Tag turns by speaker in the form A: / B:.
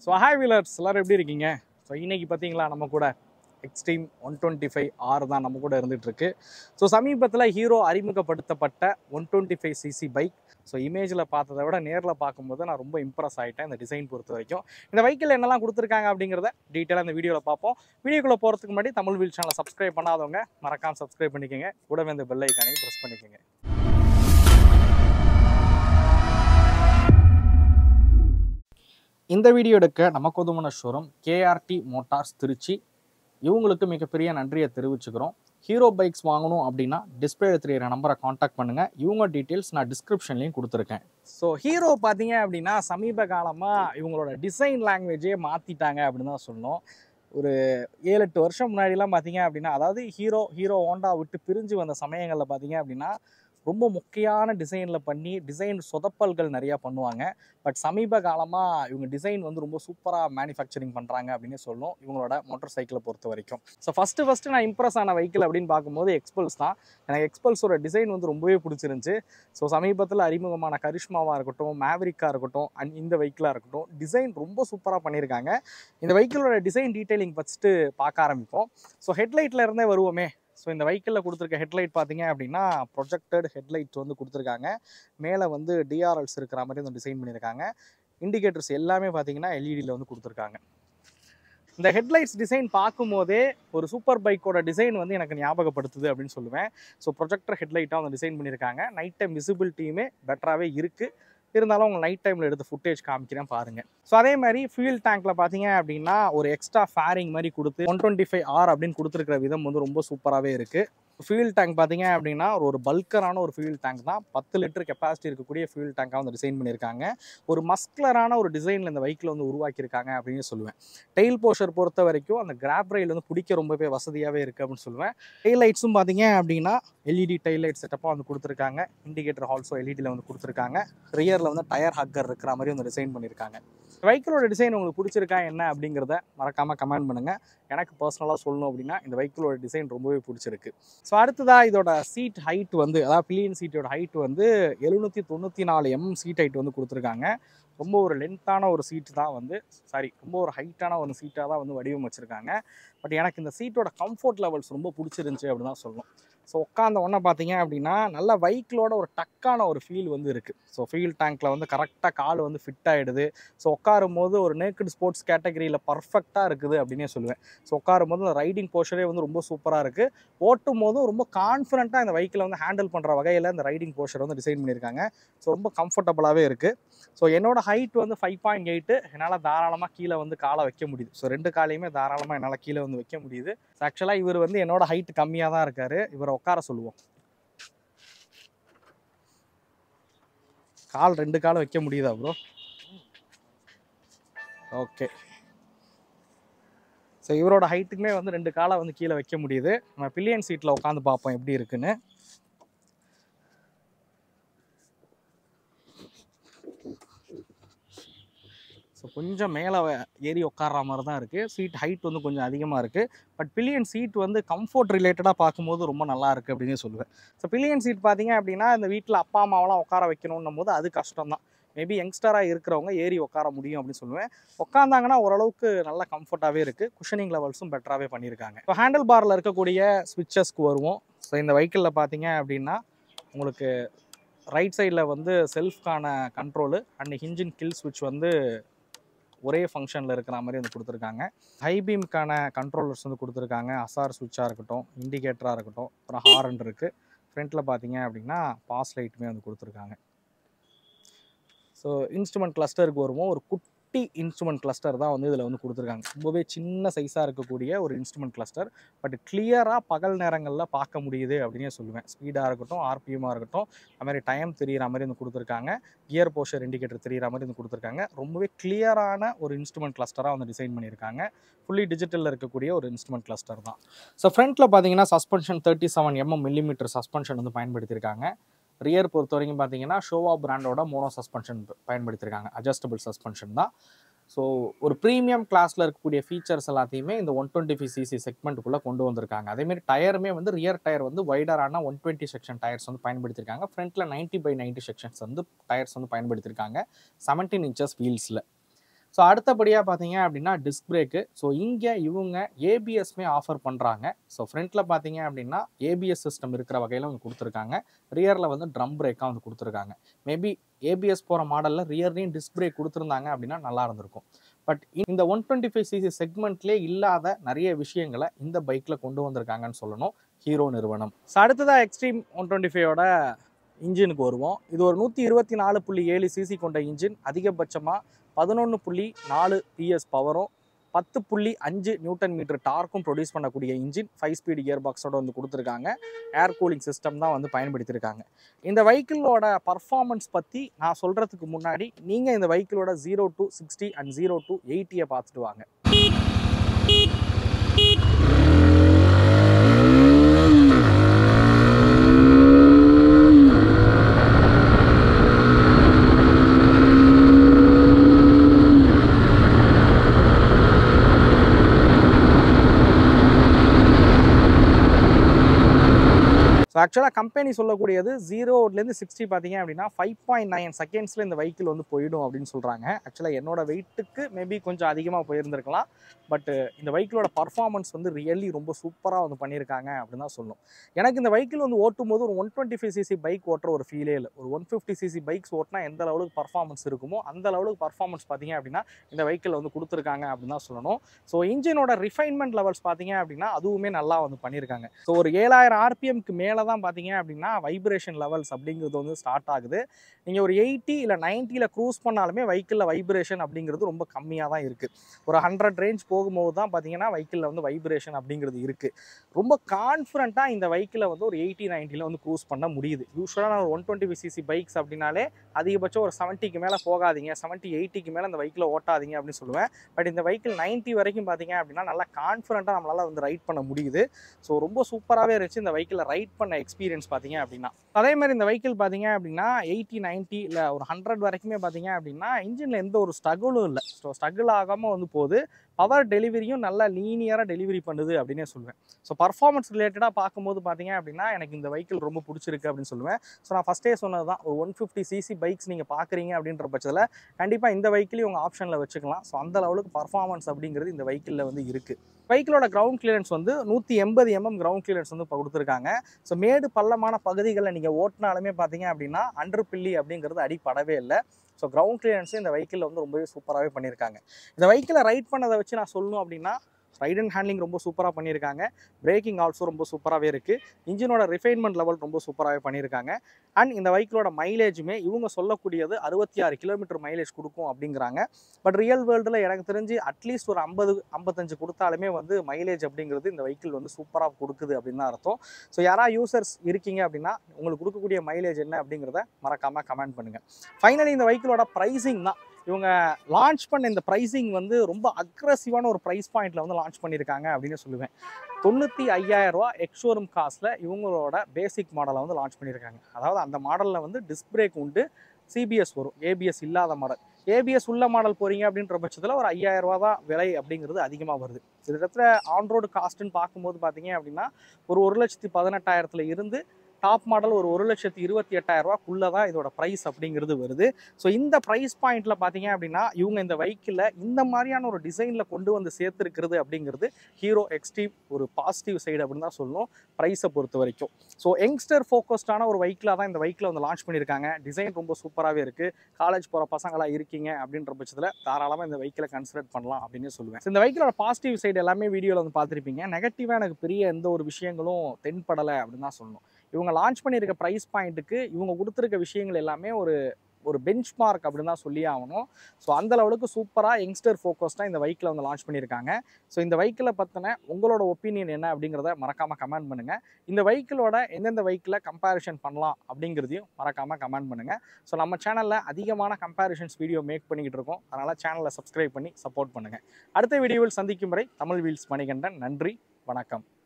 A: so hi wheelers எல்லாரும் எப்படி இருக்கீங்க ஸோ இன்னைக்கு பார்த்தீங்களா நம்ம கூட Xtreme one twenty five R தான் நம்ம கூட இருந்துட்டு இருக்கு ஸோ சமீபத்தில் ஹீரோ அறிமுகப்படுத்தப்பட்ட one twenty five CC bike so இமேஜில் பார்த்ததை விட நேரில் பார்க்கும்போது நான் ரொம்ப இம்ப்ரெஸ் ஆகிட்டேன் இந்த டிசைன் பொறுத்த வரைக்கும் இந்த பைக்கில் என்னெல்லாம் கொடுத்துருக்காங்க அப்படிங்கிறத டீட்டெயிலாக இந்த வீடியோவில் பார்ப்போம் வீடியோக்குள்ளே போகிறதுக்கு முன்னாடி தமிழ் வீல் சேனலை சப்ஸ்கிரைப் பண்ணாதவங்க மறக்காம சப்ஸ்கிரைப் பண்ணிக்கோங்க கூடவே இந்த பெல் ஐக்கானையும் ப்ரெஸ் பண்ணிக்கோங்க இந்த வீடியோ எடுக்க நமக்கு உதவுன ஷோரூம் கேஆர்டி மோட்டார்ஸ் திருச்சி இவங்களுக்கு மிகப்பெரிய நன்றியை தெரிவிச்சுக்கிறோம் ஹீரோ பைக்ஸ் வாங்கணும் அப்படின்னா டிஸ்பிளே தெரியிற நம்பரை காண்டாக்ட் பண்ணுங்கள் இவங்க டீட்டெயில்ஸ் நான் டிஸ்கிரிப்ஷன்லையும் கொடுத்துருக்கேன் ஸோ ஹீரோ பார்த்தீங்க அப்படின்னா சமீப காலமாக இவங்களோட டிசைன் லாங்குவேஜே மாற்றிட்டாங்க அப்படின்னு தான் சொல்லணும் ஒரு ஏழு எட்டு வருஷம் முன்னாடிலாம் பார்த்தீங்க அப்படின்னா அதாவது ஹீரோ ஹீரோ ஹோண்டா விட்டு பிரிஞ்சு வந்த சமயங்களில் பார்த்தீங்க அப்படின்னா ரொம்ப முக்கியமான டிசைனில் பண்ணி டிசைன் சொதப்பல்கள் நிறையா பண்ணுவாங்க பட் சமீப காலமாக இவங்க டிசைன் வந்து ரொம்ப சூப்பராக மேனுஃபேக்சரிங் பண்ணுறாங்க அப்படின்னு சொல்லணும் இவங்களோட மோட்டார் சைக்கிளை பொறுத்த வரைக்கும் ஸோ ஃபஸ்ட்டு ஃபஸ்ட்டு நான் இம்ப்ரெஸ் ஆன வெஹிக்கிள் அப்படின்னு பார்க்கும்போது எக்ஸ்பல்ஸ் தான் எனக்கு எக்ஸ்பல்ஸோட டிசைன் வந்து ரொம்பவே பிடிச்சிருந்துச்சு ஸோ சமீபத்தில் அறிமுகமான கரிஷ்மாவாக இருக்கட்டும் மேவரிக்காக இருக்கட்டும் அண்ட் இந்த வெஹிக்கிளாக இருக்கட்டும் டிசைன் ரொம்ப சூப்பராக பண்ணியிருக்காங்க இந்த வெஹிக்கிளோட டிசைன் டீட்டெயிலிங் ஃபஸ்ட்டு பார்க்க ஆரம்பிப்போம் ஸோ ஹெட்லைட்டில் இருந்தே வருவோமே ஸோ இந்த வெஹிக்கிளில் கொடுத்துருக்க ஹெட்லைட் பார்த்தீங்க அப்படின்னா ப்ரொஜெக்டட் ஹெட்லைட் வந்து கொடுத்துருக்காங்க மேலே வந்து டிஆர்எல்ஸ் இருக்கிற மாதிரி வந்து டிசைன் பண்ணியிருக்காங்க இண்டிகேட்டர்ஸ் எல்லாமே பார்த்தீங்கன்னா எல்இடியில் வந்து கொடுத்துருக்காங்க இந்த ஹெட்லைட்ஸ் டிசைன் பார்க்கும்போதே ஒரு சூப்பர் பைக்கோட டிசைன் வந்து எனக்கு ஞாபகப்படுத்துது அப்படின்னு சொல்லுவேன் ஸோ ப்ரொஜெக்டர் ஹெட்லைட்டாக வந்து டிசைன் பண்ணியிருக்காங்க நைட் டைம் விசிபிலிட்டியுமே பெட்டராகவே இருக்குது இருந்தாலும் உங்கள் நைட் டைமில் எடுத்து ஃபுட்டேஜ் காமிக்கிறேன் பாருங்கள் ஸோ அதே மாதிரி ஃபியூல் டேங்க்கில் பார்த்தீங்க அப்படின்னா ஒரு எக்ஸ்ட்ரா ஃபேரிங் மாதிரி கொடுத்து ஒன் டுவெண்ட்டி ஃபைவ் ஆர் அப்படின்னு கொடுத்துருக்கிற விதம் வந்து ரொம்ப சூப்பராகவே இருக்குது ஃபியூல் டேங்க் பார்த்தீங்க அப்படின்னா ஒரு ஒரு பல்கரான ஒரு ஃபியூல் டேங்க் தான் பத்து லிட்டர் கெப்பாசிட்டி இருக்கக்கூடிய ஃபியூல் டேங்காக வந்து டிசைன் பண்ணியிருக்காங்க ஒரு மஸ்குலரான ஒரு டிசைனில் இந்த பைக்கில் வந்து உருவாக்கியிருக்காங்க அப்படின்னு சொல்லுவேன் டெயில் போஷர் பொறுத்த வரைக்கும் அந்த கிராப் ரயில் வந்து பிடிக்க ரொம்பவே வசதியாகவே இருக்குது அப்படின்னு சொல்லுவேன் டெயில் லைட்ஸும் பார்த்தீங்க அப்படின்னா எல்இடி டெயில் லைட் செட்டப்பாக வந்து கொடுத்துருக்காங்க இண்டிகேட்டர் ஆல்சோ எல்இடியில் வந்து கொடுத்துருக்காங்க ரியரில் வந்து டயர் ஹக்கர் இருக்கிற மாதிரி வந்து டிசைன் பண்ணியிருக்காங்க வெஹிக்கிளோட டிசைன் உங்களுக்கு பிடிச்சிருக்கா என்ன அப்படிங்கிறத மறக்காமல் கமெண்ட் பண்ணுங்கள் எனக்கு பர்சனலாக சொல்லணும் அப்படின்னா இந்த வெஹிக்கிளோட டிசைன் ரொம்பவே பிடிச்சிருக்கு ஸோ அடுத்ததாக இதோட சீட் ஹைட் வந்து அதாவது பில்லியன் சீட்டோட ஹைட் வந்து எழுநூற்றி தொண்ணூற்றி நாலு எம் சீட் ஹைட் வந்து கொடுத்துருக்காங்க ரொம்ப ஒரு லென்த்தான ஒரு சீட்டு தான் வந்து சாரி ரொம்ப ஒரு ஹைட்டான ஒரு சீட்டாக தான் வந்து வடிவமைச்சிருக்காங்க பட் எனக்கு இந்த சீட்டோட கம்ஃபர்ட் லெவல்ஸ் ரொம்ப பிடிச்சிருந்துச்சி அப்படின்னு தான் சொல்லணும் ஸோ உட்காந்த உடனே பார்த்தீங்க அப்படின்னா நல்ல வெஹிக்கிளோட ஒரு டக்கான ஒரு ஃபீல் வந்து இருக்குது ஸோ ஃபீல் டேங்க்கில் வந்து கரெக்டாக கால் வந்து ஃபிட் ஆகிடுது ஸோ உட்காரும் போது ஒரு நேக்கட் ஸ்போர்ட்ஸ் கேட்டகரியில் பர்ஃபெக்டாக இருக்குது அப்படின்னே சொல்லுவேன் ஸோ உட்காரும் போது அந்த ரைடிங் போர்ஷரே வந்து ரொம்ப சூப்பராக இருக்குது ஓட்டும் போதும் ரொம்ப கான்ஃபிடண்ட்டாக இந்த வெஹிக்கிளை வந்து ஹேண்டில் பண்ணுற வகையில் இந்த ரைடிங் போர்ஷர் வந்து டிசைன் பண்ணியிருக்காங்க ஸோ ரொம்ப கம்ஃபர்டபுளாகவே இருக்குது ஸோ என்னோட ஹைட் வந்து ஃபைவ் பாயிண்ட் எயிட்டு என்னால் தாராளமாக கீழே வந்து காலை வைக்க முடியுது ஸோ ரெண்டு காலையுமே தாராளமாக என்னால் கீழே வந்து வைக்க முடியுது ஸோ ஆக்சுவலாக இவர் வந்து என்னோட ஹைட் கம்மியாக தான் இருக்கார் இவரை உட்கார சொல்லுவோம் கால் ரெண்டு காலை வைக்க முடியுதா ப்ரோ ஓகே ஸோ இவரோட ஹைட்டுக்குமே வந்து ரெண்டு காலை வந்து கீழே வைக்க முடியுது நம்ம பில்லியன் சீட்டில் உட்காந்து பார்ப்போம் எப்படி இருக்குன்னு ஸோ கொஞ்சம் மேலே ஏறி உட்கார்ற மாதிரி தான் இருக்குது சீட் ஹைட் வந்து கொஞ்சம் அதிகமாக இருக்குது பட் பில்லியன் சீட் வந்து கம்ஃபர்ட் ரிலேட்டடாக பார்க்கும்போது ரொம்ப நல்லா இருக்குது அப்படின்னு சொல்லுவேன் ஸோ பில்லியன் சீட் பார்த்தீங்க அப்படின்னா இந்த வீட்டில் அப்பா அம்மாவெல்லாம் உட்கார வைக்கணுன்னும் போது அது கஷ்டம் தான் மேபி யங்ஸ்டராக இருக்கிறவங்க ஏறி உட்கார முடியும் அப்படின்னு சொல்லுவேன் உட்காந்தாங்கன்னா ஓரளவுக்கு நல்ல கம்ஃபர்ட்டாகவே இருக்குது குஷனிங் லெவல்ஸும் பெட்டராகவே பண்ணியிருக்காங்க இப்போ ஹேண்டில் பாரில் இருக்கக்கூடிய ஸ்விட்சஸ்க்கு வருவோம் ஸோ இந்த வெஹிக்கிளில் பார்த்தீங்க அப்படின்னா உங்களுக்கு ரைட் சைடில் வந்து செல்ஃப்கான கண்ட்ரோலு அண்ட் ஹிஞ்சின் கில் ஸ்விட்ச் வந்து ஒரே ஃபங்க்ஷனில் இருக்கிற மாதிரி வந்து கொடுத்துருக்காங்க ஹை பீம்க்கான கண்ட்ரோலர்ஸ் வந்து கொடுத்துருக்காங்க அசார் சுவிட்சாக இருக்கட்டும் இண்டிகேட்டராக இருக்கட்டும் அப்புறம் ஹாரன் இருக்குது ஃப்ரண்ட்டில் பார்த்தீங்க அப்படின்னா பாஸ் லைட்டுமே வந்து கொடுத்துருக்காங்க ஸோ இன்ஸ்ட்ருமெண்ட் கிளஸ்டருக்கு வருவோம் ஒரு குட்டி இன்ஸ்ட்ருமெண்ட் கிளஸ்டர் தான் வந்து இதில் வந்து கொடுத்துருக்காங்க ரொம்பவே சின்ன சைஸாக இருக்கக்கூடிய ஒரு இன்ஸ்ட்ருமெண்ட் கிளஸ்டர் பட் கிளியராக பகல் நேரங்களில் பார்க்க முடியுது அப்படின்னே சொல்லுவேன் ஸ்பீடாக இருக்கட்டும் ஆர்பிஎம்மாக இருக்கட்டும் அது மாதிரி டைம் தெரியிற மாதிரி வந்து கொடுத்துருக்காங்க கியர் போஷர் இண்டிகேட்டர் தெரியிற மாதிரி வந்து கொடுத்துருக்காங்க ரொம்பவே கிளியரான ஒரு இன்ஸ்ட்ருமெண்ட் கிளஸ்டராக வந்து டிசைன் பண்ணியிருக்காங்க ஃபுல்லி டிஜிட்டலில் இருக்கக்கூடிய ஒரு இன்ஸ்ட்ருமெண்ட் கிளஸ்டர் தான் ஸோ ஃப்ரண்ட்டில் பார்த்தீங்கன்னா suspension thirty seven mm millimetre suspension வந்து பயன்படுத்தியிருக்காங்க ரியர் பொறுத்த வரைக்கும் பார்த்தீங்கன்னா ஷோவா பிராண்டோட மோனோ சஸ்பென்ஷன் பயன்படுத்தியிருக்காங்க அட்ஜஸ்டபிள் சஸ்பென்ஷன் தான் ஸோ ஒரு ப்ரீமியம் கிளாஸில் இருக்கக்கூடிய ஃபீச்சர்ஸ் எல்லாத்தையுமே இந்த ஒன் டுவெண்ட்டி ஃபைவ் சிசி செக்மெண்ட்டுக்குள்ளே கொண்டு வந்திருக்காங்க அதேமாரி டயருமே வந்து ரியர் டயர் வந்து வைடரான ஒன் டுவெண்ட்டி செக்ஷன் டயர்ஸ் வந்து பயன்படுத்தியிருக்காங்க ஃப்ரண்ட்டில் நைன்ட்டி பை நைன்ட்டி செக்ஷன்ஸ் வந்து டயர்ஸ் வந்து பயன்படுத்தியிருக்காங்க செவன்டீன் இன்ச்சஸ் வீல்ஸில் ஸோ அடுத்தபடியாக பார்த்தீங்க அப்படின்னா டிஸ்க் பிரேக்கு ஸோ இங்கே இவங்க ஏபிஎஸ்மே ஆஃபர் பண்ணுறாங்க ஸோ ஃப்ரண்ட்டில் பார்த்தீங்க அப்படின்னா ஏபிஎஸ் சிஸ்டம் இருக்கிற வகையில் வந்து கொடுத்துருக்காங்க ரியரில் வந்து ட்ரம் பிரேக்காக வந்து கொடுத்துருக்காங்க மேபி ஏபிஎஸ் போகிற மாடலில் ரியர்லையும் டிஸ்க் பிரேக் கொடுத்துருந்தாங்க அப்படின்னா நல்லா இருந்திருக்கும் பட் இந்த ஒன் டுவெண்ட்டி ஃபைவ் சிசி செக்மெண்ட்லேயே இல்லாத நிறைய விஷயங்களை இந்த பைக்கில் கொண்டு வந்திருக்காங்கன்னு சொல்லணும் ஹீரோ நிறுவனம் ஸோ அடுத்ததாக எக்ஸ்ட்ரீம் ஒன் டுவெண்ட்டி ஃபைவோட இன்ஜினுக்கு வருவோம் இது ஒரு நூற்றி இருபத்தி நாலு புள்ளி ஏழு சிசி கொண்ட இன்ஜின் அதிகபட்சமாக பதினொன்று புள்ளி நாலு பிஎஸ் பவரும் பத்து புள்ளி அஞ்சு நியூட்டன் மீட்டர் டார்க்கும் ப்ரொடியூஸ் பண்ணக்கூடிய இன்ஜின் ஃபைவ் ஸ்பீடு கியர் பாக்ஸோட வந்து கொடுத்துருக்காங்க ஏர் கூலிங் சிஸ்டம் தான் வந்து பயன்படுத்தியிருக்காங்க இந்த வெஹிக்கிளோட பர்ஃபார்மன்ஸ் பற்றி நான் சொல்கிறதுக்கு முன்னாடி நீங்கள் இந்த வெஹிக்கிளோட zero to sixty and zero to எயிட்டியை பார்த்துட்டு வாங்க ஸோ ஆக்சுவலாக கம்பெனி சொல்லக்கூடியது ஜீரோலேருந்து சிக்ஸ்டி பார்த்தீங்க அப்படின்னா ஃபைவ் பாயிண்ட் நைன் செகண்ட்ஸில் இந்த வெஹிக்கிள் வந்து போயிடும் அப்படின்னு சொல்கிறாங்க ஆக்சுவலாக என்னோட வெயிட்டுக்கு மேபி கொஞ்சம் அதிகமாக போயிருந்திருக்கலாம் பட் இந்த வெஹிக்கிளோட பர்ஃபார்மன்ஸ் வந்து ரியலி ரொம்ப சூப்பராக வந்து பண்ணியிருக்காங்க அப்படின்னு தான் சொல்லணும் எனக்கு இந்த வெஹிக்கிள் வந்து ஓட்டும் போது ஒரு one twenty five CC bike ஓட்டுற ஒரு ஃபீலே இல்லை ஒரு ஒன் ஃபிஃப்டி சிசி பைக்ஸ் ஓட்டினா எந்த லெவலுக்கு பர்ஃபார்மன்ஸ் இருக்குமோ அந்த லெவலுக்கு பர்ஃபார்மன்ஸ் பார்த்தீங்க அப்படின்னா இந்த வெஹிக்கிள் வந்து கொடுத்துருக்காங்க அப்படின்னு தான் சொல்லணும் ஸோ இன்ஜினோட ரிஃபைன்மெண்ட் லெவல்ஸ் பார்த்தீங்க அப்படின்னா அதுவுமே நல்லா வந்து பண்ணியிருக்காங்க ஸோ ஒரு ஏழாயிரம் ஆர்பிஎம்க்கு மேலே தான் பார்த்தீங்க அப்படின்னா வைப்ரேஷன் லெவல்ஸ் அப்படிங்கிறது வந்து ஸ்டார்ட் ஆகுது நீங்கள் ஒரு எயிட்டி இல்லை நைன்ட்டியில் க்ரூஸ் பண்ணாலுமே வெஹிக்கிளில் வைப்ரேஷன் அப்படிங்கிறது ரொம்ப கம்மியாக தான் இருக்குது ஒரு ஹண்ட்ரட் ரேஞ்ச் போகும்போது தான் பார்த்தீங்கன்னா வெஹிக்கிளில் வந்து வைப்ரேஷன் அப்படிங்கிறது இருக்குது ரொம்ப கான்ஃபிடண்ட்டாக இந்த வெஹிக்கிளை வந்து ஒரு எயிட்டி நைன்ட்டியில் வந்து க்ரூஸ் பண்ண முடியுது யூஸ்வலாக நான் ஒன் டுவெண்ட்டி சிசி பைக்ஸ் அப்படின்னாலே அதிகபட்சம் ஒரு செவன்ட்டிக்கு மேலே போகாதீங்க செவன்ட்டி எயிட்டிக்கு மேலே இந்த வெஹிக்கிளை ஓட்டாதீங்க அப்படின்னு சொல்லுவேன் பட் இந்த வெஹிக்கிள் 90 வரைக்கும் பார்த்தீங்க அப்படின்னா நல்லா கான்ஃபிடண்ட்டாக நம்மளால் வந்து ரைட் பண்ண முடியுது ஸோ ரொம்ப சூப்பராகவே இருந்துச்சு இந்த வெஹிக்கிளை ரைட் பண்ண எக்ஸ்பீரியன்ஸ் பார்த்தீங்க அப்படின்னா அதே மாதிரி இந்த வெஹிக்கிள் பார்த்தீங்க அப்படின்னா எயிட்டி நைன்ட்டி இல்லை ஒரு ஹண்ட்ரட் வரைக்குமே பார்த்தீங்க அப்படின்னா இன்ஜினில் எந்த ஒரு ஸ்ட்ரகுளும் இல்லை ஸோ ஸ்ட்ரகிள் ஆகாமல் வந்து போகுது பவர் டெலிவரியும் நல்லா லீனியராக டெலிவரி பண்ணுது அப்படின்னே சொல்லுவேன் ஸோ பர்ஃபார்மன்ஸ் ரிலேட்டடாக பார்க்கும்போது பார்த்தீங்க அப்படின்னா எனக்கு இந்த வெஹிக்கிள் ரொம்ப பிடிச்சிருக்கு அப்படின்னு சொல்லுவேன் ஸோ நான் ஃபஸ்ட்டே சொன்னது தான் ஒரு ஒன் ஃபிஃப்டி சிசி பைக்ஸ் நீங்கள் பார்க்குறீங்க அப்படின்ற பட்சத்தில் கண்டிப்பாக இந்த வெஹிக்கிளையும் உங்கள் ஆப்ஷனில் வச்சுக்கலாம் ஸோ அந்த லெவலுக்கு பர்ஃபார்மன்ஸ் அப்படிங்கிறது இந்த வெஹிக்கிளில் வந்து இருக்குது வெஹிக்கிளோட கிரவுண்ட் கிளியரன்ஸ் வந்து நூற்றி எண்பது எம்எம் கிரவுண்ட் கிளியரன்ஸ் வந்து இப்போ கொடுத்துருக்காங்க ஸோ மேடு பள்ளமான பகுதிகளில் நீங்கள் ஓட்டினாலுமே பார்த்தீங்க அப்படின்னா அண்டர் பில்லி அப்படிங்கிறது அடிப்படவே இல்லை ஸோ கிரவுண்ட் கிளியரன்ஸும் இந்த வெஹிக்கிளில் வந்து ரொம்பவே சூப்பராகவே பண்ணியிருக்காங்க இந்த வெஹிக்கிளை ரைட் பண்ணதை வச்சு நான் சொல்லணும் அப்படின்னா ரைட் அண்ட் ஹேண்ட்லிங் ரொம்ப சூப்பராக பண்ணியிருக்காங்க பிரேக்கிங் ஆல்சோ ரொம்ப சூப்பராகவே இருக்குது இன்ஜினோட ரிஃபைன்மெண்ட் லெவல் ரொம்ப சூப்பராகவே பண்ணியிருக்காங்க அண்ட் இந்த வெஹிக்கிளோட மைலேஜுமே இவங்க சொல்லக்கூடியது அறுபத்தி ஆறு கிலோமீட்டர் மைலேஜ் கொடுக்கும் அப்படிங்கிறாங்க பட் ரியல் வேர்ல்டில் எனக்கு தெரிஞ்சு அட்லீஸ்ட் ஒரு ஐம்பது ஐம்பத்தஞ்சு கொடுத்தாலுமே வந்து மைலேஜ் அப்படிங்கிறது இந்த வெஹிக்கிள் வந்து சூப்பராக கொடுக்குது அப்படின்னு தான் அர்த்தம் ஸோ யாரா யூசர்ஸ் இருக்கீங்க அப்படின்னா உங்களுக்கு கொடுக்கக்கூடிய மைலேஜ் என்ன அப்படிங்கிறத மறக்காமல் கமெண்ட் பண்ணுங்கள் ஃபைனலி இந்த வெஹிக்கிளோட ப்ரைஸிங் தான் இவங்க லான்ச் பண்ண இந்த ப்ரைஸிங் வந்து ரொம்ப அக்ரஸிவான ஒரு ப்ரைஸ் பாயிண்ட்ல வந்து லான்ச் பண்ணியிருக்காங்க அப்படின்னு சொல்லுவேன் தொண்ணூற்றி ஐயாயிரம் ரூபா எக்ஷோரூம் காஸ்ட்டில் இவங்களோட பேசிக் மாடலை வந்து லான்ச் பண்ணியிருக்காங்க அதாவது அந்த மாடலில் வந்து டிஸ்க் பிரேக் உண்டு சிபிஎஸ் வரும் ஏபிஎஸ் இல்லாத மாடல் ஏபிஎஸ் உள்ள மாடல் போகிறீங்க அப்படின்ற பட்சத்தில் ஒரு ஐயாயிரம் ரூபா தான் விலை அப்படிங்கிறது அதிகமாக வருது கிட்டத்தட்ட ஆன் ரோடு காஸ்ட்டுன்னு பார்க்கும்போது பார்த்தீங்க அப்படின்னா ஒரு ஒரு லட்சத்தி பதினெட்டாயிரத்துல இருந்து டாப் மாடல் ஒரு ஒரு லட்சத்தி இருபத்தி எட்டாயிரம் ரூபாக்குள்ளே தான் இதோட ப்ரைஸ் அப்படிங்கிறது வருது ஸோ இந்த ப்ரைஸ் பாயிண்ட்டில் பார்த்தீங்க அப்படின்னா இவங்க இந்த வெஹிக்கிளை இந்த மாதிரியான ஒரு டிசைனில் கொண்டு வந்து சேர்த்துருக்கிறது அப்படிங்கிறது ஹீரோ எக்ஸ்ட்ரீம் ஒரு பாசிட்டிவ் சைடு அப்படின்னு தான் சொல்லணும் ப்ரைஸை பொறுத்த வரைக்கும் ஸோ யங்ஸ்டர் ஃபோக்கஸ்டான ஒரு வெஹிக்கிளாக தான் இந்த வெஹிக்கிளை வந்து லான்ச் பண்ணியிருக்காங்க டிசைன் ரொம்ப சூப்பராகவே இருக்குது காலேஜ் போகிற பசங்களாக இருக்கீங்க அப்படின்ற பட்சத்தில் தாராளமாக இந்த வெஹிக்கிளை கன்சிடர் பண்ணலாம் அப்படின்னு சொல்லுவேன் So, இந்த வெஹிக்கிளோட பாசிட்டிவ் சைடு எல்லாமே வீடியோவில் வந்து பார்த்துருப்பீங்க நெகட்டிவாக எனக்கு பெரிய எந்த ஒரு விஷயங்களும் தென்படலை அப்படின்னு தான் சொல்லணும் இவங்க லான்ச் பண்ணியிருக்க ப்ரைஸ் பாயிண்ட்டுக்கு இவங்க கொடுத்துருக்க விஷயங்கள் எல்லாமே ஒரு ஒரு பெஞ்ச் மார்க் அப்படின்னு தான் சொல்லி ஆகணும் ஸோ அந்த லெவலுக்கு சூப்பராக யங்ஸ்டர் ஃபோக்கஸ்டாக இந்த வெஹிக்கிளை வந்து லான்ச் பண்ணியிருக்காங்க ஸோ இந்த வெஹிக்கிளை பற்றின உங்களோட ஒப்பீனியன் என்ன அப்படிங்கிறத மறக்காமல் கமெண்ட் பண்ணுங்கள் இந்த வெஹிக்கிளோட எந்தெந்த வெஹிக்கிளை கம்பேரிஷன் பண்ணலாம் அப்படிங்கிறதையும் மறக்காமல் கமெண்ட் பண்ணுங்கள் ஸோ நம்ம சேனலில் அதிகமான கம்பேரிஷன்ஸ் வீடியோ மேக் பண்ணிக்கிட்டு இருக்கோம் அதனால் சேனலை சப்ஸ்கிரைப் பண்ணி சப்போர்ட் பண்ணுங்கள் அடுத்த வீடியோவில் சந்திக்கும் வரை தமிழ் வீல்ஸ் மணிகண்டன் நன்றி வணக்கம்